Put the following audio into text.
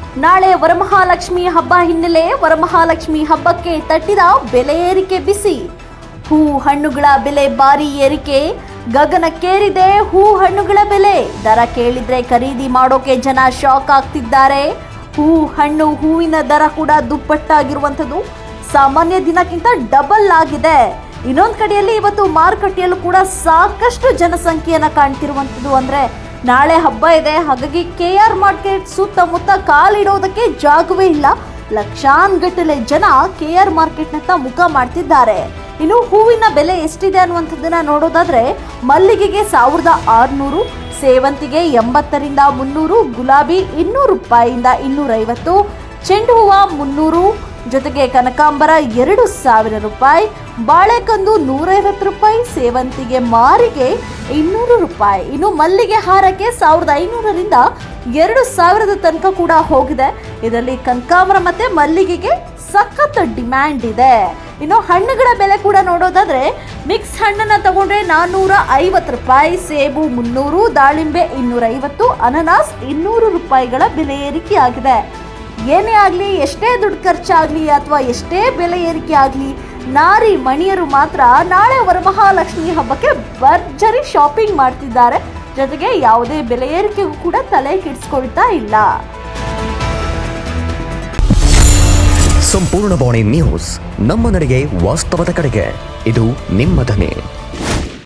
ನಾಳೆ ವರಮಹಾಲಕ್ಷ್ಮಿ ಹಬ್ಬ ಹಿನ್ನೆಲೆ ವರಮಹಾಲಕ್ಷ್ಮಿ ಹಬ್ಬಕ್ಕೆ ತಟ್ಟಿದ ಬೆಲೆ ಏರಿಕೆ ಬಿಸಿ ಹೂ ಹಣ್ಣುಗಳ ಬೆಲೆ ಭಾರಿ ಏರಿಕೆ ಗಗನಕ್ಕೇರಿದೆ ಹೂ ಹಣ್ಣುಗಳ ಬೆಲೆ ದರ ಕೇಳಿದ್ರೆ ಖರೀದಿ ಮಾಡೋಕೆ ಜನ ಶಾಕ್ ಆಗ್ತಿದ್ದಾರೆ ಹೂ ಹಣ್ಣು ಹೂವಿನ ದರ ಕೂಡ ದುಪ್ಪಟ್ಟಾಗಿರುವಂಥದ್ದು ಸಾಮಾನ್ಯ ದಿನಕ್ಕಿಂತ ಡಬಲ್ ಆಗಿದೆ ಇನ್ನೊಂದು ಕಡೆಯಲ್ಲಿ ಇವತ್ತು ಮಾರುಕಟ್ಟೆಯಲ್ಲೂ ಕೂಡ ಸಾಕಷ್ಟು ಜನಸಂಖ್ಯೆಯನ್ನ ಕಾಣ್ತಿರುವಂಥದ್ದು ಅಂದ್ರೆ ನಾಳೆ ಹಬ್ಬ ಇದೆ ಹಾಗಾಗಿ ಕೆ ಆರ್ ಮಾರ್ಕೆಟ್ ಸುತ್ತಮುತ್ತ ಕಾಲಿಡೋದಕ್ಕೆ ಜಾಗವೇ ಇಲ್ಲ ಲಕ್ಷಾನ್ಗಟ್ಟಲೆ ಜನ ಕೆ ಆರ್ ಮಾರ್ಕೆಟ್ನತ್ತ ಮುಖ ಮಾಡ್ತಿದ್ದಾರೆ ಇನ್ನು ಹೂವಿನ ಬೆಲೆ ಎಷ್ಟಿದೆ ಅನ್ನುವಂಥದ್ದನ್ನ ನೋಡೋದಾದ್ರೆ ಮಲ್ಲಿಗೆಗೆ ಸಾವಿರದ ಆರುನೂರು ಸೇವಂತಿಗೆ ಎಂಬತ್ತರಿಂದ ಮುನ್ನೂರು ಗುಲಾಬಿ ಇನ್ನೂರು ರೂಪಾಯಿಯಿಂದ ಇನ್ನೂರೈವತ್ತು ಚೆಂಡು ಹೂವ ಮುನ್ನೂರು ಜೊತೆಗೆ ಕನಕಾಂಬರ ಎರಡು ಸಾವಿರ ರೂಪಾಯಿ ಬಾಳೆಕಂದು ನೂರೈವತ್ತು ರೂಪಾಯಿ ಸೇವಂತಿಗೆ ಮಾರಿಗೆ ಇನ್ನೂರು ರೂಪಾಯಿ ಇನ್ನು ಮಲ್ಲಿಗೆ ಹಾರಕ್ಕೆ ಸಾವಿರದ ಐನೂರರಿಂದ ಎರಡು ಸಾವಿರದ ತನಕ ಕೂಡ ಹೋಗಿದೆ ಇದರಲ್ಲಿ ಕನಕಾಂಬರ ಮತ್ತೆ ಮಲ್ಲಿಗೆಗೆ ಸಖತ್ ಡಿಮ್ಯಾಂಡ್ ಇದೆ ಇನ್ನು ಹಣ್ಣುಗಳ ಬೆಲೆ ಕೂಡ ನೋಡೋದಾದ್ರೆ ಮಿಕ್ಸ್ ಹಣ್ಣನ್ನ ತಗೊಂಡ್ರೆ ನಾನ್ನೂರ ಐವತ್ತು ರೂಪಾಯಿ ಸೇಬು ಮುನ್ನೂರು ದಾಳಿಂಬೆ ಇನ್ನೂರೈವತ್ತು ಅನನಾಸ್ ಇನ್ನೂರು ರೂಪಾಯಿಗಳ ಬೆಲೆ ಏರಿಕೆ ಆಗಿದೆ ಏನೇ ಆಗಲಿ ಎಷ್ಟೇ ದುಡ್ಡು ಖರ್ಚಾಗಲಿ ಅಥವಾ ಎಷ್ಟೇ ಬೆಲೆ ಏರಿಕೆ ಆಗಲಿ ನಾರಿ ಮಣಿಯರು ಮಾತ್ರ ನಾಳೆ ವರಮಹಾಲಕ್ಷ್ಮಿ ಹಬ್ಬಕ್ಕೆ ಭರ್ಜರಿ ಶಾಪಿಂಗ್ ಮಾಡ್ತಿದ್ದಾರೆ ಜೊತೆಗೆ ಯಾವುದೇ ಬೆಲೆ ಏರಿಕೆಗೂ ಕೂಡ ತಲೆ ಕೆಡಿಸ್ಕೊಳ್ತಾ ಇಲ್ಲ ಸಂಪೂರ್ಣ ಬಾಣಿ ನ್ಯೂಸ್ ನಮ್ಮ ನಡೆಗೆ ವಾಸ್ತವದ ಕಡೆಗೆ ಇದು ನಿಮ್ಮ ಧ್ವನಿ